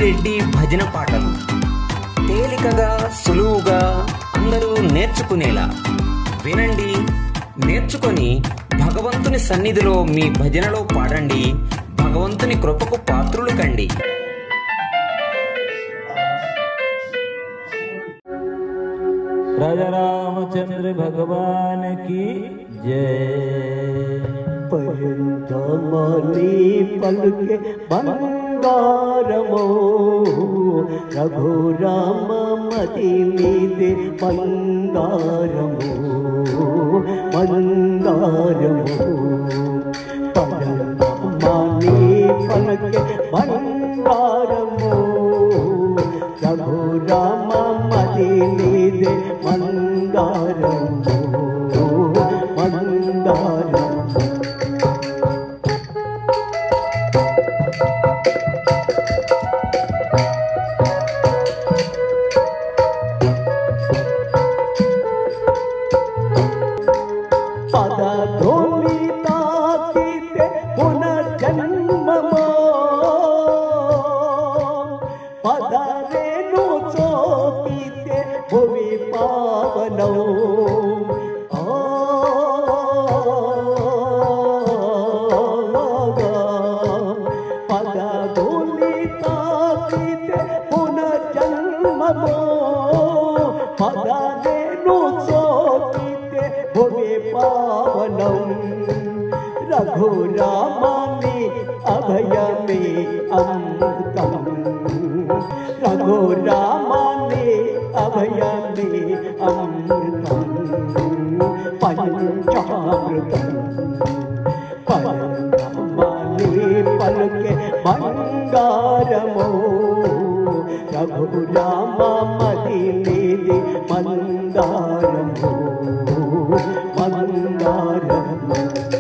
రెడ్డి భజన పాటలు తేలికగా సులువుగా అందరూ నేర్చుకునేలా వినండి నేర్చుకొని భగవంతుని సన్నిధిలో మీ భజనలో పాడండి భగవంతుని కృపకు పాత్రులు కండి राजा रामचंद्र भगवान की जय పరంతమని పలుకే బంగారమో రఘురామ మతి మీదే బంగారము బంగారము పరంతమని పలుకే బంగారము రఘురామ మతి మీదే బంగారము బంగారము పదధూమి తాకితే పునర్జన్మమో పదరేను చోకితే భువి పావనో ఆ పదధూమి తాకితే పునర్జన్మమో పదరేను చోకితే భువి పావనం రఘురామాని అభయమే అమృతం రఘురామాని అభయమే అమృతం పంచామృతం పరమాని పలుకే బంగారమో రఘురామ మది నీది మందారము మందారము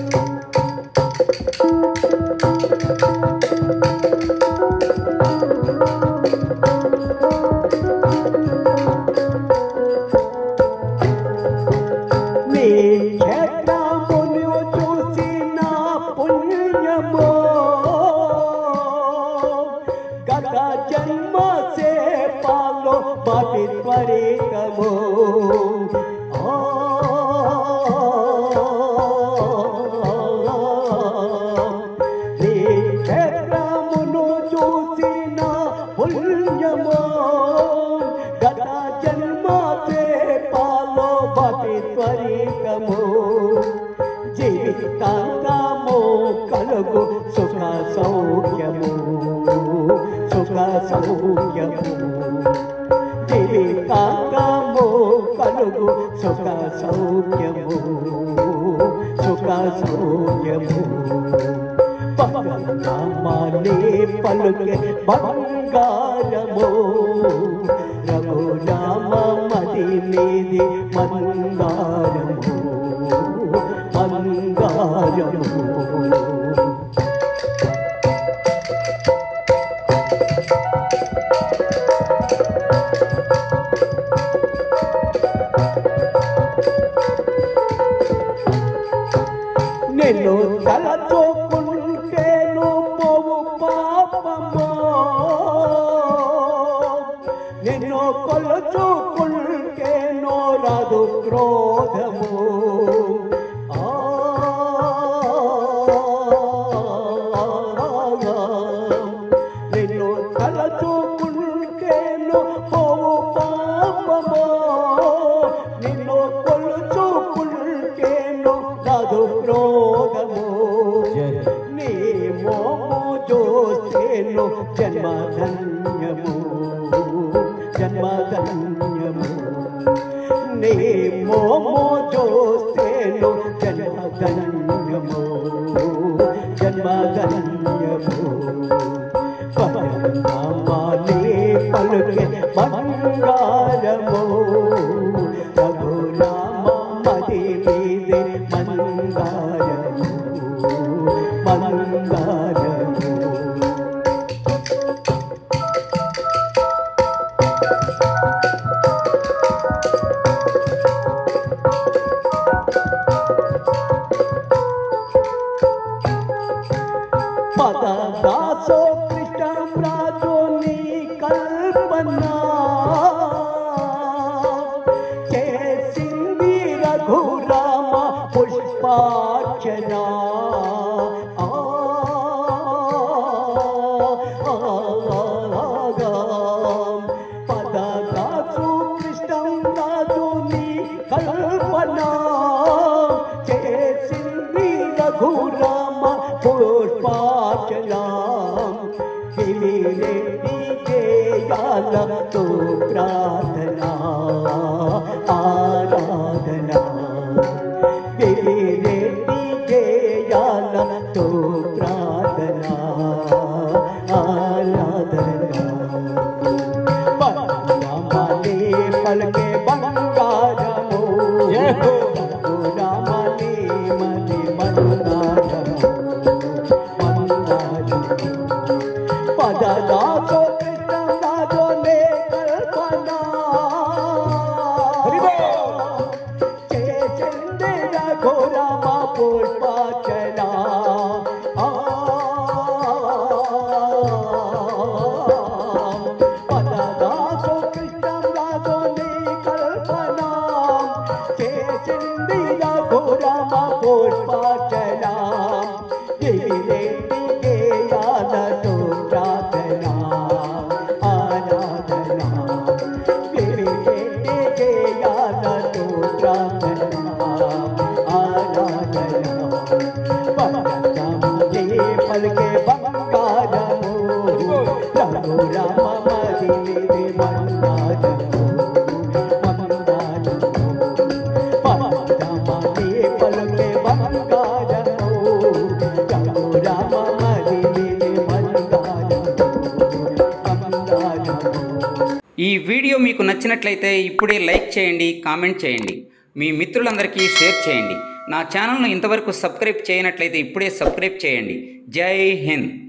నీ క్షేత్రమును చూసిన పుణ్యమో గత జన్మ సేపాలో పటి త్వరితమో నీ క్షేత్రమును చూసిన పుణ్యమో గత జన్మ సేపాలో పటి త్వరితమో జీవితాంతము కలుగు సుఖ సౌఖ్యము సుఖ సౌఖ్యము జీవితాంతము కలుగు సుఖ సౌఖ్యము సుఖ సౌఖ్యము పరమాని పలుకే బంగారము రఘురామ మది మీది మందారము మందారము నిన్ను తలచోకుంటేను పోవు పాపమో నిన్ను కొలుచుకుంటేనో రాదు క్రోధము ఆ నిన్ను తలచుకుంటేను పోవు పాపమో నిన్ను కొలుచుకుంటేను రాదు క్రోధము నీ మోము చూస్తేను జన్మధన్యము జన్మధన్యము నీ మోము చూస్తేను జన్మధన్యము జన్మధన్యము పరమాని పలుకే బంగారము రఘురామ మది మీది మంగారము మంగారము పద దాసో కృష్ణ రాజు నీ గిరిరెడ్డి చేయాలతో ప్రార్థనా ఆరాధనా గిరిరెడ్డి చేయాలతో ప్రార్థనా ఆరాధనా బంగారమణి పలికే బంగారము బంగారమణి మణి బంగారము బంగారము పదదాసో కృష్ణదాసో నే కల్పనా చేసింది రఘురామ పుష్పాచనా పదదాసో కృష్ణదాసో నీ కల్పనా చేసింది రఘురామ పుష్పాచనా గిరిరెడ్డి గేయాలతో ప్రార్థనా ఆరాధనా గిరిరెడ్డి గేయాలతో ప్రార్థనా ఆరాధనా బంగారములే పలికే బంగారము రఘు రామ మదిలిది బంగారము బంగారము బంగారములే పలికే బంగారము రఘు రామ మదిలిది బంగారము బంగారము ఈ వీడియో మీకు నచ్చినట్లయితే ఇప్పుడే లైక్ చేయండి కామెంట్ చేయండి మీ మిత్రులందరికీ షేర్ చేయండి నా ఛానల్ను ఇంతవరకు సబ్స్క్రైబ్ చేయనట్లయితే ఇప్పుడే సబ్స్క్రైబ్ చేయండి జై హింద్